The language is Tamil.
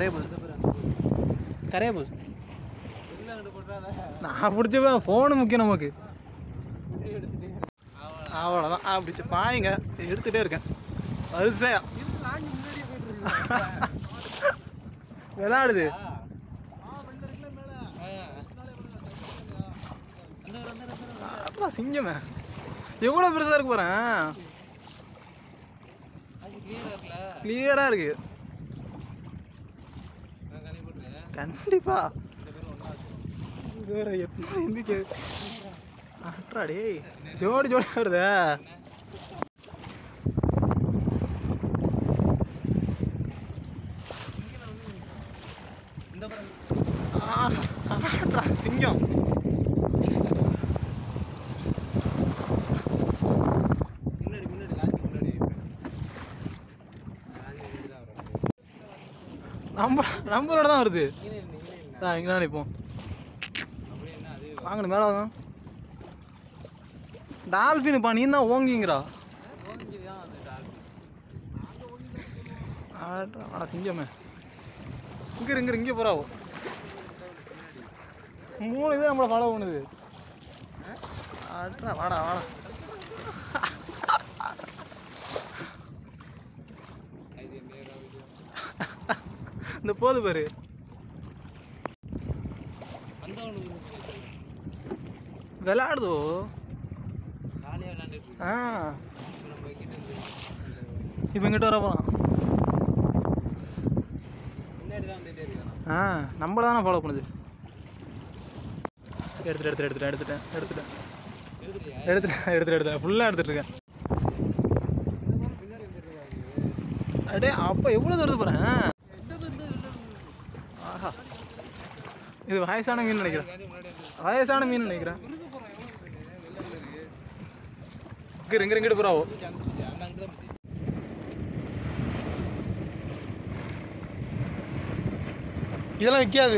கரைய போகுது கரைய போகுது நான் பிடிச்சப்ப ஃபோனு முக்கியம் நமக்கு அவ்வளோதான் ஆ பிடிச்ச பாயுங்க எடுத்துகிட்டே இருக்கேன் வரிசையா விளாடுது அட்ரா சிங்கமே எவ்வளோ பெருசாக இருக்கு போகிறேன் கிளியராக இருக்கு கண்டிப்பா இது வேற எப்படி எந்திரிக்க அட்ரா டேய் ஜோடி ஜோடி வருதே ஆ, ஆட்ரா, சிங்கம் நம்ம நம்மளோட தான் வருது ஆ இங்கே தான் நிற்போம் வாங்கணும் மேலே வாங்க டால்ஃபின் பா நீ தான் ஓங்கிங்கிறா ஆடா ஆடா சிங்கமே இங்கே இங்கே இங்கே போகிறாவோ மூணு இது நம்மளை ஃபாலோ பண்ணுது ஆட்ரா வாடா வாடா இந்த போது பாரு விளையாடுதோ ஆ இப்போ இங்கிட்ட வர போகிறான் ஆ நம்மள தானே ஃபாலோ பண்ணுது எடுத்துட்டு எடுத்துட்டு எடுத்துட்டேன் எடுத்துட்டேன் எடுத்துட்டேன் எடுத்துட்டேன் எடுத்துட்டு எடுத்தேன் ஃபுல்லாக எடுத்துட்டு இருக்கேன் அடே அப்போ எவ்வளோ தூரத்து போகிறேன் ஆஹா இது வயசான மீன் நினைக்கிறேன் வயசான மீன் நினைக்கிறேன் இங்கே இங்கே இங்கிட்டு போகிறாவோ இதெல்லாம் விற்காது